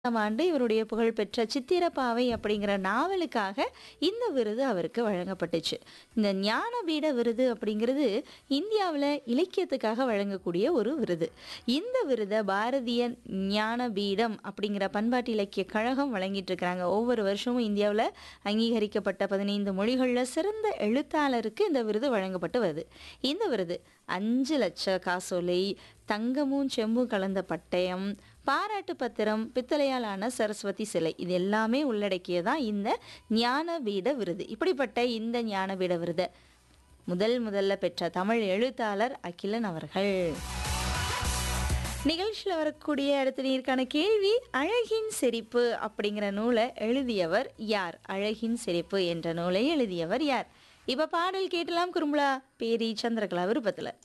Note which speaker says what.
Speaker 1: ஆம் ஆண்டு இவருடைய புகழ்பெற்ற சித்திரப்பாவை அப்படிங்கிற நாவலுக்காக இந்த விருது அவருக்கு வழங்கப்பட்டுச்சு இந்த ஞானபீட விருது அப்படிங்கிறது இந்தியாவில் இலக்கியத்துக்காக வழங்கக்கூடிய ஒரு விருது இந்த விருதை பாரதிய ஞானபீடம் அப்படிங்கிற பண்பாட்டு இலக்கிய கழகம் வழங்கிட்டு இருக்கிறாங்க ஒவ்வொரு வருஷமும் இந்தியாவில் அங்கீகரிக்கப்பட்ட பதினைந்து மொழிகளில் சிறந்த எழுத்தாளருக்கு இந்த விருது வழங்கப்பட்டு வருது இந்த விருது அஞ்சு லட்ச காசோலை தங்கமும் செம்பும் கலந்த பட்டயம் பாராட்டு பத்திரம் பித்தளையால் ஆன சரஸ்வதி சிலை இது எல்லாமே உள்ளடக்கியதான் இந்த ஞானபீட விருது இப்படிப்பட்ட இந்த ஞானபீட விருதை முதல் முதல்ல பெற்ற தமிழ் எழுத்தாளர் அகிலன் அவர்கள் நிகழ்ச்சியில் வரக்கூடிய அடுத்த நீருக்கான கேள்வி அழகின் சிரிப்பு அப்படிங்கிற நூலை எழுதியவர் யார் அழகின் சிரிப்பு என்ற நூலை எழுதியவர் யார் இப்ப பாடல் கேட்டலாம் குறும்பலா பேரி சந்திரகலா விருப்பத்துல